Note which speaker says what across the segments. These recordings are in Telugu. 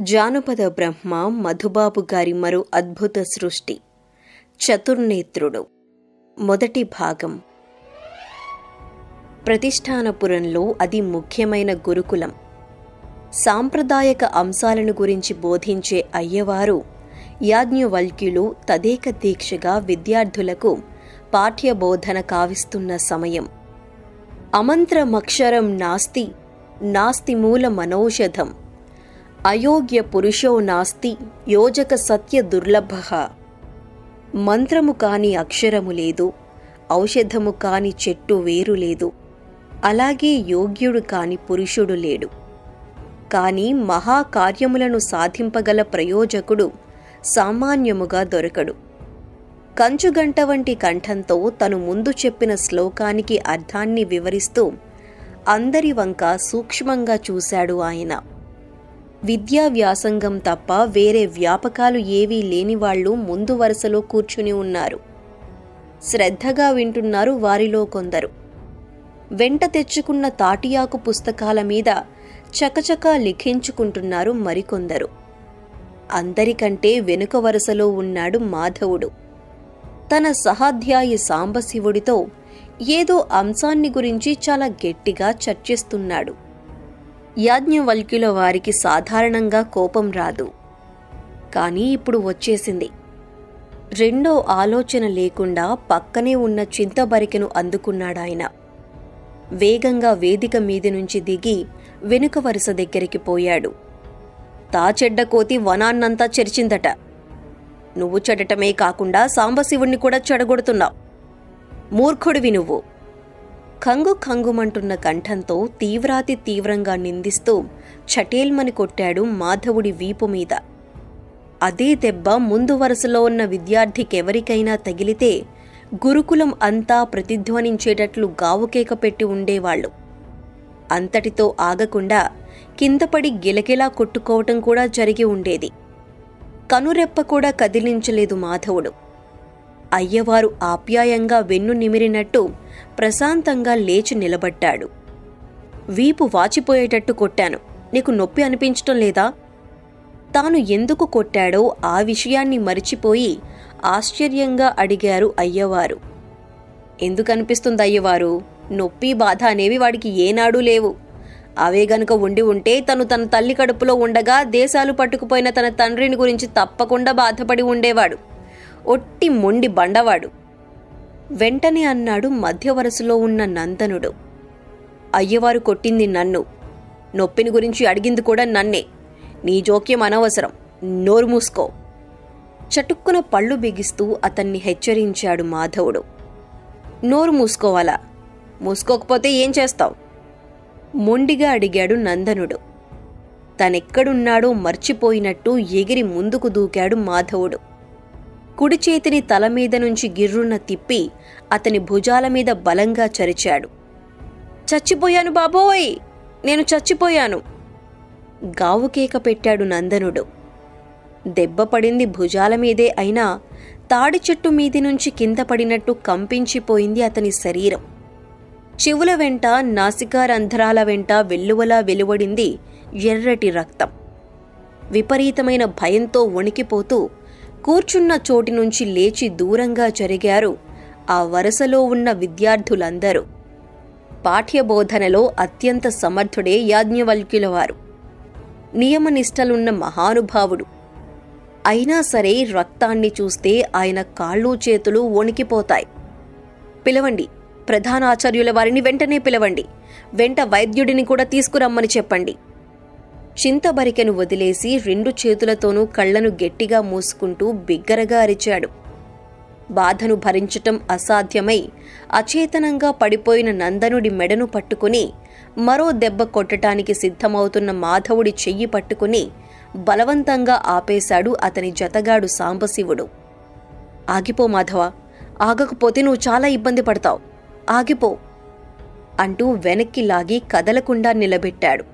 Speaker 1: జానపద బ్రహ్మ మధుబాబు గారి మరో అద్భుత సృష్టి చతుర్నేత్రుడు మొదటి భాగం ప్రతిష్టానపురంలో అది ముఖ్యమైన గురుకులం సాంప్రదాయక అంశాలను గురించి బోధించే అయ్యవారు యాజ్ఞవల్క్యులు తదేక దీక్షగా విద్యార్థులకు పాఠ్యబోధన కావిస్తున్న సమయం అమంత్రమక్షరం నాస్తి నాస్తి మూల మనౌషధం అయోగ్య పురుషో నాస్తి యోజక సత్య దుర్లభ మంత్రము కాని అక్షరము లేదు ఔషధము కాని చెట్టు వేరు లేదు అలాగే యోగ్యుడు కాని పురుషుడు లేడు కాని మహాకార్యములను సాధింపగల ప్రయోజకుడు సామాన్యముగా దొరకడు కంచుగంట వంటి కంఠంతో తను ముందు చెప్పిన శ్లోకానికి అర్థాన్ని వివరిస్తూ అందరి వంక సూక్ష్మంగా చూశాడు ఆయన విద్యా వ్యాసంగం తప్ప వేరే వ్యాపకాలు ఏవీ లేనివాళ్లు ముందు వరుసలో కూర్చుని ఉన్నారు శ్రద్ధగా వింటున్నారు వారిలో కొందరు వెంట తెచ్చుకున్న తాటియాకు పుస్తకాల మీద చకచకా లిఖించుకుంటున్నారు మరికొందరు అందరికంటే వెనుక వరుసలో ఉన్నాడు మాధవుడు తన సహాధ్యాయి సాంబశివుడితో ఏదో అంశాన్ని గురించి చాలా గట్టిగా చర్చిస్తున్నాడు యాజ్ఞవల్క్యుల వారికి సాధారణంగా కోపం రాదు కానీ ఇప్పుడు వచ్చేసింది రెండో ఆలోచన లేకుండా పక్కనే ఉన్న చింతబరికెను అందుకున్నాడాయన వేగంగా వేదిక మీది నుంచి దిగి వెనుక వరుస దగ్గరికి పోయాడు తాచెడ్డ కోతి వనాన్నంతా చెరిచిందట నువ్వు చెడటమే కాకుండా సాంబశివుణ్ణి కూడా చెడగొడుతున్నావు మూర్ఖుడివి నువ్వు కంగు కంగుమంటున్న కంఠంతో తీవ్రాతి తీవ్రంగా నిందిస్తూ చటేల్మని కొట్టాడు మాధవుడి వీపు మీద అదే దెబ్బ ముందు వరుసలో ఉన్న విద్యార్థికెవరికైనా తగిలితే గురుకులం అంతా ప్రతిధ్వనించేటట్లు గావుకేక పెట్టి ఉండేవాళ్లు అంతటితో ఆగకుండా కిందపడి గిలగిలా కొట్టుకోవటం కూడా జరిగి ఉండేది కనురెప్ప కూడా కదిలించలేదు మాధవుడు అయ్యవారు ఆప్యాయంగా వెన్ను నిమిరినట్టు ప్రశాంతంగా లేచి నిలబడ్డాడు వీపు వాచిపోయేటట్టు కొట్టాను నీకు నొప్పి అనిపించటం లేదా తాను ఎందుకు కొట్టాడో ఆ విషయాన్ని మరిచిపోయి ఆశ్చర్యంగా అడిగారు అయ్యవారు ఎందుకనిపిస్తుంది అయ్యవారు నొప్పి బాధ అనేవి వాడికి ఏనాడూ లేవు అవే గనుక ఉండి ఉంటే తను తన తల్లి కడుపులో ఉండగా దేశాలు పట్టుకుపోయిన తన తండ్రిని గురించి తప్పకుండా బాధపడి ఉండేవాడు ఒట్టి మొండి బండవాడు వెంటనే అన్నాడు మధ్య వరుసలో ఉన్న నందనుడు అయ్యవారు కొట్టింది నన్ను నొప్పిని గురించి అడిగింది కూడా నన్నే నీ జోక్యం అనవసరం నోరు మూసుకో చటుక్కున పళ్ళు బిగిస్తూ అతన్ని హెచ్చరించాడు మాధవుడు నోరు మూసుకోవాలా మూసుకోకపోతే ఏం చేస్తావు మొండిగా అడిగాడు నందనుడు తనెక్కడున్నాడో మర్చిపోయినట్టు ఎగిరి ముందుకు దూకాడు మాధవుడు కుడి చేతిని తల మీద నుంచి గిర్రున్న తిప్పి అతని భుజాల మీద బలంగా చరిచాడు చచ్చిపోయాను బాబోయ్ నేను చచ్చిపోయాను గావుకేక పెట్టాడు నందనుడు దెబ్బ పడింది భుజాల మీదే అయినా తాడి చెట్టు మీది నుంచి కింద పడినట్టు కంపించిపోయింది అతని శరీరం చెవుల వెంట నాసికారంధ్రాల వెంట వెల్లువలా వెలువడింది ఎర్రటి రక్తం విపరీతమైన భయంతో వణికిపోతూ కూర్చున్న చోటి నుంచి లేచి దూరంగా జరిగారు ఆ వరుసలో ఉన్న విద్యార్థులందరూ పాఠ్యబోధనలో అత్యంత సమర్థుడే యాజ్ఞవల్క్యులవారు నియమనిష్టలున్న మహానుభావుడు అయినా సరే రక్తాన్ని చూస్తే ఆయన కాళ్ళు చేతులు వణికిపోతాయి పిలవండి ప్రధానాచార్యుల వారిని వెంటనే పిలవండి వెంట వైద్యుడిని కూడా తీసుకురమ్మని చెప్పండి చింతబరికెను వదిలేసి రెండు చేతులతోనూ కళ్లను గట్టిగా మూసుకుంటూ బిగ్గరగా అరిచాడు బాధను భరించటం అసాధ్యమై అచేతనంగా పడిపోయిన నందనుడి మెడను పట్టుకుని మరో దెబ్బ కొట్టటానికి సిద్ధమవుతున్న మాధవుడి చెయ్యి పట్టుకుని బలవంతంగా ఆపేశాడు అతని జతగాడు సాంబశివుడు ఆగిపో మాధవ ఆగకపోతే నువ్వు చాలా ఇబ్బంది పడతావు ఆగిపో అంటూ వెనక్కి లాగి కదలకుండా నిలబెట్టాడు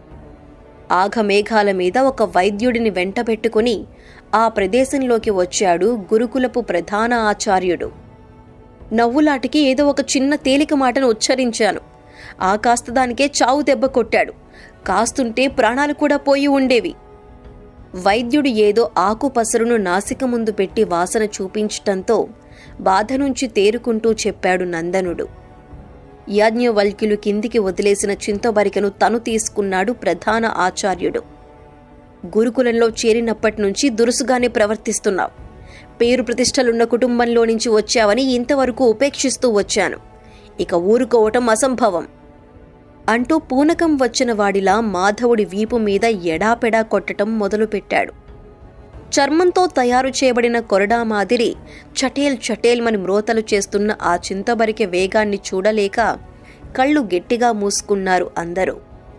Speaker 1: ఆఘమేఘాల మీద ఒక వైద్యుడిని వెంటబెట్టుకుని ఆ ప్రదేశంలోకి వచ్చాడు గురుకులపు ప్రధాన ఆచార్యుడు నవ్వులాటికి ఏదో ఒక చిన్న తేలిక మాటను ఉచ్చరించాను ఆ కాస్త దానికే చావు దెబ్బ కొట్టాడు కాస్తుంటే ప్రాణాలు కూడా పోయి ఉండేవి వైద్యుడు ఏదో ఆకుపసరును నాసిక ముందు పెట్టి వాసన చూపించటంతో బాధ నుంచి తేరుకుంటూ చెప్పాడు నందనుడు యాజ్ఞవల్క్యులు కిందికి వదిలేసిన చింతబరికను తను తీసుకున్నాడు ప్రధాన ఆచార్యుడు గురుకులంలో చేరినప్పటి నుంచి దురుసుగానే ప్రవర్తిస్తున్నావు పేరు ప్రతిష్టలున్న కుటుంబంలో నుంచి వచ్చావని ఇంతవరకు ఉపేక్షిస్తూ వచ్చాను ఇక ఊరుకోవటం అసంభవం అంటూ పూనకం వచ్చిన వాడిలా మాధవుడి వీపు మీద ఎడాపెడా కొట్టటం మొదలుపెట్టాడు చర్మంతో తయారు చేయబడిన కొరడా మాదిరి చటేల్ చటేల్మని మ్రోతలు చేస్తున్న ఆ చింతబరికె వేగాన్ని చూడలేక కళ్ళు గట్టిగా మూసుకున్నారు అందరూ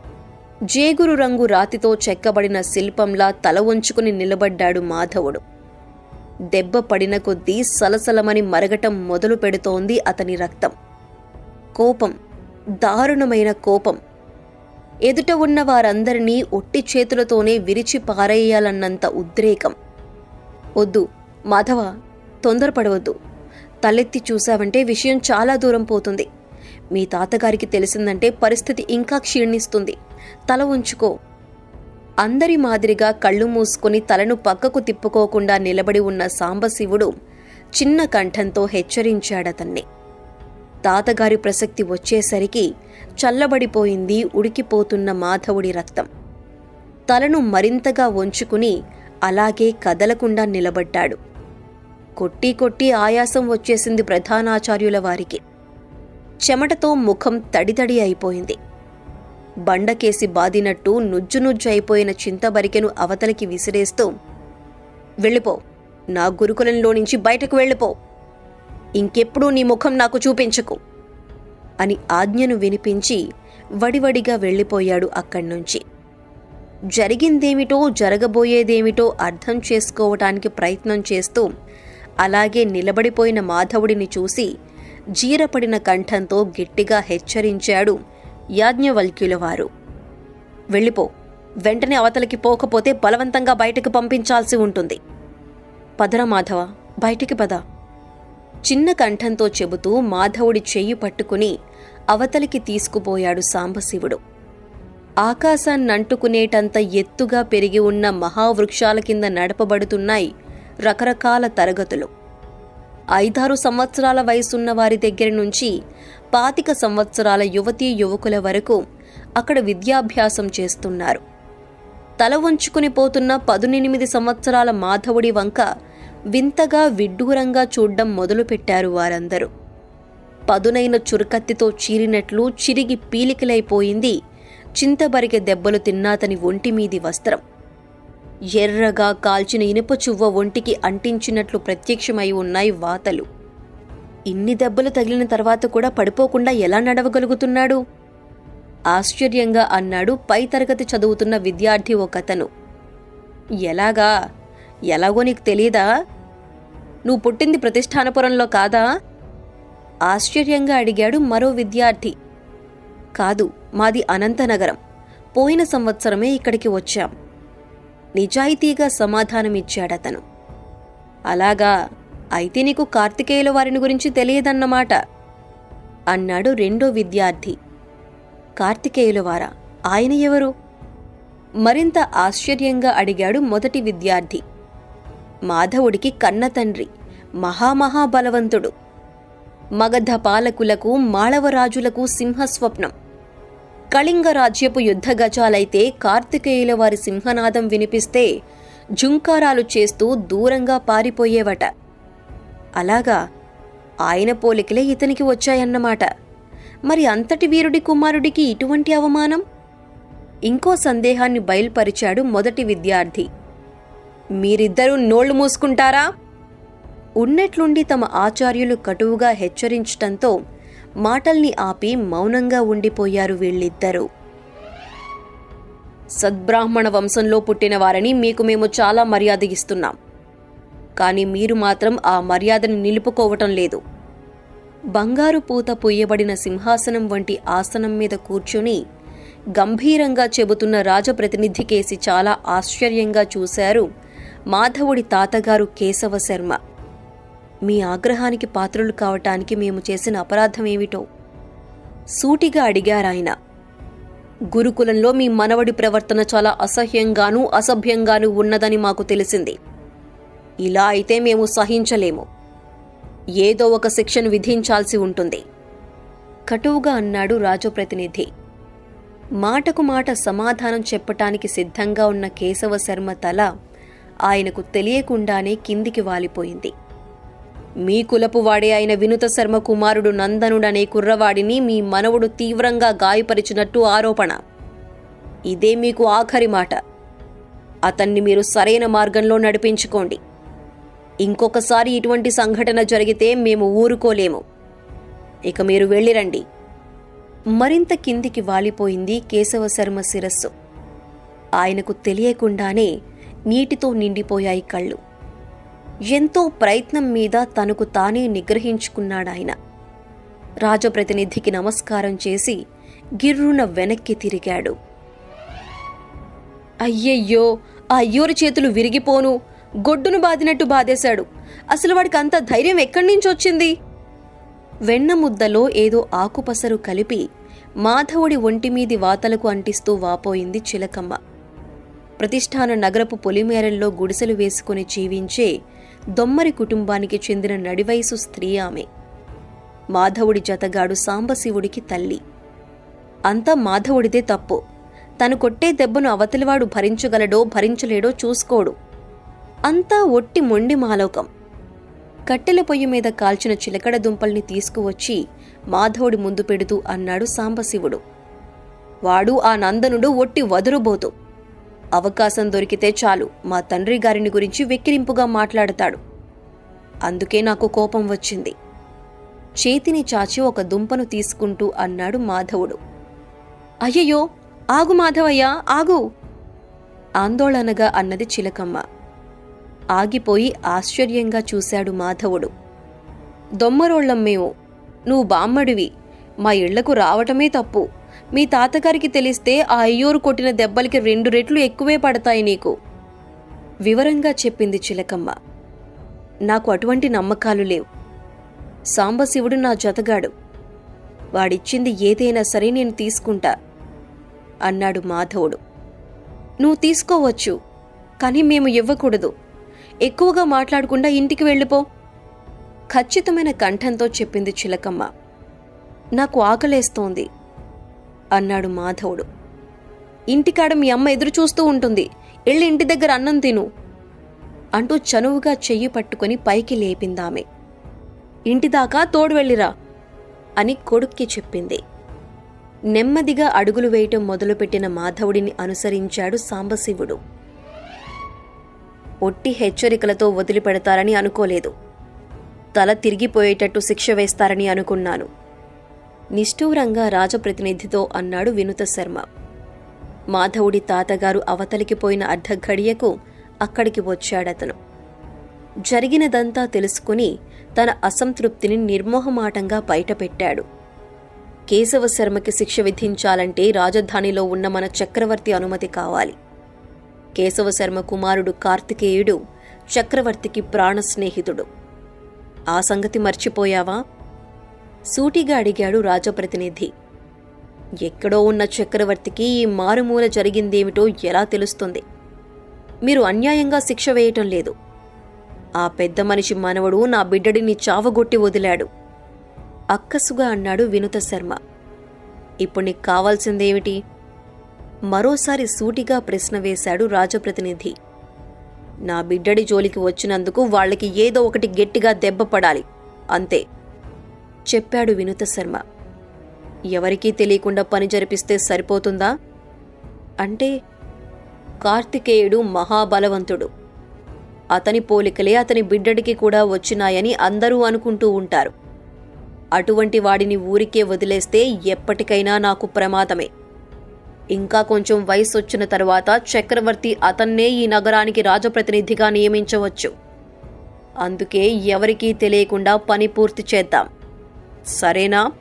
Speaker 1: జేగురు రంగు రాతితో చెక్కబడిన శిల్పంలా తల వంచుకుని నిలబడ్డాడు మాధవుడు దెబ్బ పడిన కొద్దీ సలసలమని మరగటం మొదలు పెడుతోంది అతని రక్తం కోపం దారుణమైన కోపం ఎదుట ఉన్న వారందరినీ ఒట్టి చేతులతోనే విరిచి పారేయాలన్నంత ఉద్రేకం వద్దు మాధవ తొందరపడవద్దు తలెత్తి చూశావంటే విషయం చాలా దూరం పోతుంది మీ తాతగారికి తెలిసిందంటే పరిస్థితి ఇంకా క్షీణిస్తుంది తల ఉంచుకో అందరి మాదిరిగా కళ్ళు మూసుకుని తలను పక్కకు తిప్పుకోకుండా నిలబడి ఉన్న సాంబశివుడు చిన్న కంఠంతో హెచ్చరించాడతన్ని తాతగారి ప్రసక్తి వచ్చేసరికి చల్లబడిపోయింది ఉడికిపోతున్న మాధవుడి రక్తం తలను మరింతగా వంచుకుని అలాగే కదలకుండా నిలబడ్డాడు కొట్టి కొట్టి ఆయాసం వచ్చేసింది ప్రధానాచార్యుల వారికి చెమటతో ముఖం తడితడి అయిపోయింది బండకేసి బాదినట్టు నుజ్జు నుజ్జు అయిపోయిన చింతబరికెను అవతలికి విసిరేస్తూ వెళ్ళిపో నా గురుకులంలో నుంచి బయటకు వెళ్ళిపో ఇంకెప్పుడూ నీ ముఖం నాకు చూపించకు అని ఆజ్ఞను వినిపించి వడివడిగా వెళ్ళిపోయాడు అక్కడ్నుంచి జరిగిందేమిటో జరగబోయేదేమిటో అర్థం చేసుకోవటానికి ప్రయత్నం చేస్తూ అలాగే నిలబడిపోయిన మాధవుడిని చూసి జీరపడిన కంఠంతో గట్టిగా హెచ్చరించాడు యాజ్ఞవల్క్యుల వారు వెళ్ళిపో వెంటనే అవతలికి పోకపోతే బలవంతంగా బయటకు పంపించాల్సి ఉంటుంది పదరా మాధవ బయటికి పద చిన్న కంఠంతో చెబుతూ మాధవుడి చెయ్యి పట్టుకుని అవతలికి తీసుకుపోయాడు సాంబశివుడు ఆకాశాన్నంటుకునేటంత ఎత్తుగా పెరిగి ఉన్న మహావృక్షాల కింద నడపబడుతున్నాయి రకరకాల తరగతులు ఐదారు సంవత్సరాల వయసున్న వారి దగ్గర నుంచి పాతిక సంవత్సరాల యువతీ యువకుల వరకు అక్కడ విద్యాభ్యాసం చేస్తున్నారు తల వంచుకుని పోతున్న పదునెనిమిది సంవత్సరాల మాధవుడి వంక వింతగా విడ్డూరంగా చూడ్డం మొదలుపెట్టారు వారందరూ పదునైన చురకత్తితో చీరినట్లు చిరిగి పీలికలైపోయింది చింతబరిగె దెబ్బలు తిన్నాతని ఒంటిమీది వస్త్రం ఎర్రగా కాల్చిన ఇనుప చువ్వ ఒంటికి అంటించినట్లు ప్రత్యక్షమై ఉన్నాయి వాతలు ఇన్ని దెబ్బలు తగిలిన తర్వాత కూడా పడిపోకుండా ఎలా నడవగలుగుతున్నాడు ఆశ్చర్యంగా అన్నాడు పై తరగతి చదువుతున్న విద్యార్థి ఒకతను ఎలాగా ఎలాగో నీకు తెలీదా నువ్వు పుట్టింది ప్రతిష్టానపురంలో కాదా ఆశ్చర్యంగా అడిగాడు మరో విద్యార్థి కాదు మాది అనంతనగరం పోయిన సంవత్సరమే ఇక్కడికి వచ్చాం నిజాయితీగా సమాధానమిచ్చాడతను అలాగా అయితే నీకు కార్తికేయుల వారిని గురించి తెలియదన్నమాట అన్నాడు రెండో విద్యార్థి కార్తికేయుల వారా ఆయన ఎవరు మరింత ఆశ్చర్యంగా అడిగాడు మొదటి విద్యార్థి మాధవుడికి కన్న తండ్రి మహామహాబలవంతుడు మగధ పాలకులకు మాళవరాజులకు సింహస్వప్నం కళింగ రాజ్యపు యుద్ధ గజాలైతే కార్తికేయుల వారి సింహనాదం వినిపిస్తే జుంకారాలు చేస్తూ దూరంగా పారిపోయేవట అలాగా ఆయన పోలికలే ఇతనికి వచ్చాయన్నమాట మరి అంతటి వీరుడి కుమారుడికి ఇటువంటి అవమానం ఇంకో సందేహాన్ని బయలుపరిచాడు మొదటి విద్యార్థి మీరిద్దరూ నోళ్లు మూసుకుంటారా ఉన్నట్లుండి తమ ఆచార్యులు కటువుగా హెచ్చరించటంతో మాటల్ని ఆపి మౌనంగా ఉండిపోయారు వీళ్ళిద్దరూ సద్బ్రాహ్మణ వంశంలో పుట్టిన వారని మీకు మేము చాలా మర్యాద ఇస్తున్నాం కానీ మీరు మాత్రం ఆ మర్యాదను నిలుపుకోవటం లేదు బంగారు పూత పొయ్యబడిన సింహాసనం వంటి ఆసనం మీద కూర్చుని గంభీరంగా చెబుతున్న రాజప్రతినిధి కేసి చాలా ఆశ్చర్యంగా చూశారు మాధవుడి తాతగారు కేశవ శర్మ మీ ఆగ్రహానికి పాత్రులు కావటానికి మేము చేసిన అపరాధం ఏమిటో సూటిగా అడిగారాయన గురుకులంలో మీ మనవడి ప్రవర్తన చాలా అసహ్యంగానూ అసభ్యంగానూ ఉన్నదని మాకు తెలిసింది ఇలా అయితే మేము సహించలేము ఏదో ఒక శిక్షను విధించాల్సి ఉంటుంది కటువుగా అన్నాడు రాజప్రతినిధి మాటకు మాట సమాధానం చెప్పటానికి సిద్ధంగా ఉన్న కేశవ శర్మ తల ఆయనకు తెలియకుండానే కిందికి వాలిపోయింది మీ కులపు వాడే అయిన వినుత శర్మ కుమారుడు నందనుడనే కుర్రవాడిని మీ మనవుడు తీవ్రంగా గాయపరిచినట్టు ఆరోపణ ఇదే మీకు ఆఖరి మాట అతన్ని మీరు సరైన మార్గంలో నడిపించుకోండి ఇంకొకసారి ఇటువంటి సంఘటన జరిగితే మేము ఊరుకోలేము ఇక మీరు వెళ్ళిరండి మరింత కిందికి వాలిపోయింది కేశవ శర్మ శిరస్సు ఆయనకు తెలియకుండానే నీటితో నిండిపోయాయి కళ్ళు ఎంతో ప్రయత్నం మీద తనకు తానే నిగ్రహించుకున్నాడాయన రాజప్రతినిధికి నమస్కారం చేసి గిర్రున వెనక్కి తిరిగాడు అయ్యయ్యో ఆ అయ్యోరి చేతులు విరిగిపోను గొడ్డును బాదినట్టు బాధేశాడు అసలు వాడికి అంత ధైర్యం ఎక్కడి నుంచి వచ్చింది వెన్న ముద్దలో ఏదో ఆకుపసరు కలిపి మాధవుడి ఒంటిమీది వాతలకు అంటిస్తూ వాపోయింది చిలకమ్మ ప్రతిష్టాన నగరపు పొలిమేరల్లో గుడిసెలు వేసుకుని జీవించే దొమ్మరి కుటుంబానికి చెందిన నడివయసు స్త్రీ ఆమె మాధవుడి జతగాడు సాంబశివుడికి తల్లి అంతా మాధవుడిదే తప్పు తను కొట్టే దెబ్బను అవతలివాడు భరించగలడో భరించలేడో చూసుకోడు అంతా ఒట్టి మొండి మాలోకం కట్టెల పొయ్యి మీద కాల్చిన చిలకడ దుంపల్ని తీసుకువచ్చి మాధవుడి ముందు పెడుతూ అన్నాడు సాంబశివుడు వాడు ఆ నందనుడు ఒట్టి వదురుబోతు అవకాశం దొరికితే చాలు మా తండ్రి గారిని గురించి వెక్కిరింపుగా మాట్లాడతాడు అందుకే నాకు కోపం వచ్చింది చేతిని చాచి ఒక దుంపను తీసుకుంటూ అన్నాడు మాధవుడు అయ్యయ్యో ఆగు మాధవయ్య ఆగు ఆందోళనగా అన్నది చిలకమ్మ ఆగిపోయి ఆశ్చర్యంగా చూశాడు మాధవుడు దొమ్మరోళ్ళం మేము నువ్వు బామ్మడివి మా ఇళ్లకు రావటమే తప్పు మీ తాతగారికి తెలిస్తే ఆ అయ్యోరు కొట్టిన దెబ్బలకి రెండు రెట్లు ఎక్కువే పడతాయి నీకు వివరంగా చెప్పింది చిలకమ్మ నాకు అటువంటి నమ్మకాలు లేవు సాంబశివుడు నా జతగాడు వాడిచ్చింది ఏదైనా సరే నేను తీసుకుంటా అన్నాడు మాధవుడు నువ్వు తీసుకోవచ్చు కానీ మేము ఇవ్వకూడదు ఎక్కువగా మాట్లాడకుండా ఇంటికి వెళ్ళిపో ఖచ్చితమైన కంఠంతో చెప్పింది చిలకమ్మ నాకు ఆకలేస్తోంది అన్నాడు మాధవుడు ఇంటికాడ మీ అమ్మ ఎదురు చూస్తూ ఉంటుంది ఎళ్ళి ఇంటి దగ్గర అన్నం తిను అంటూ చనువుగా చెయ్యి పట్టుకుని పైకి లేపిందామె ఇంటిదాకా తోడు వెళ్ళిరా అని కొడుక్కి చెప్పింది నెమ్మదిగా అడుగులు వేయటం మొదలుపెట్టిన మాధవుడిని అనుసరించాడు సాంబశివుడు ఒట్టి హెచ్చరికలతో వదిలిపెడతారని అనుకోలేదు తల తిరిగిపోయేటట్టు శిక్ష వేస్తారని అనుకున్నాను నిష్ఠూరంగా రాజప్రతినిధితో అన్నాడు వినుత శర్మ మాధవుడి తాతగారు అవతలికి పోయిన అర్ధఘడియకు అక్కడికి వచ్చాడతను జరిగినదంతా తెలుసుకుని తన అసంతృప్తిని నిర్మోహమాటంగా బయటపెట్టాడు కేశవ శర్మకి శిక్ష విధించాలంటే రాజధానిలో ఉన్న మన చక్రవర్తి అనుమతి కావాలి కేశవ శర్మ కుమారుడు కార్తికేయుడు చక్రవర్తికి ప్రాణ స్నేహితుడు ఆ సంగతి మర్చిపోయావా సూటిగా అడిగాడు రాజప్రతినిధి ఎక్కడో ఉన్న చక్రవర్తికి ఈ మారుమూల జరిగిందేమిటో ఎలా తెలుస్తుంది మీరు అన్యాయంగా శిక్ష వేయటం లేదు ఆ పెద్ద మనిషి మనవడు నా బిడ్డడిని చావగొట్టి వదిలాడు అక్కసుగా అన్నాడు వినుత శర్మ ఇప్పుడు నీకు కావాల్సిందేమిటి మరోసారి సూటిగా ప్రశ్న వేశాడు రాజప్రతినిధి నా బిడ్డడి జోలికి వచ్చినందుకు వాళ్ళకి ఏదో ఒకటి గట్టిగా దెబ్బ పడాలి అంతే చెప్పాడు వినుత శర్మ ఎవరికీ తెలియకుండా పని జరిపిస్తే సరిపోతుందా అంటే కార్తికేయుడు మహాబలవంతుడు అతని పోలికలే అతని బిడ్డడికి కూడా వచ్చినాయని అందరూ అనుకుంటూ ఉంటారు అటువంటి వాడిని ఊరికే వదిలేస్తే ఎప్పటికైనా నాకు ప్రమాదమే ఇంకా కొంచెం వయసు వచ్చిన తరువాత చక్రవర్తి అతన్నే ఈ నగరానికి రాజప్రతినిధిగా నియమించవచ్చు అందుకే ఎవరికీ తెలియకుండా పని పూర్తి చేద్దాం సరేనా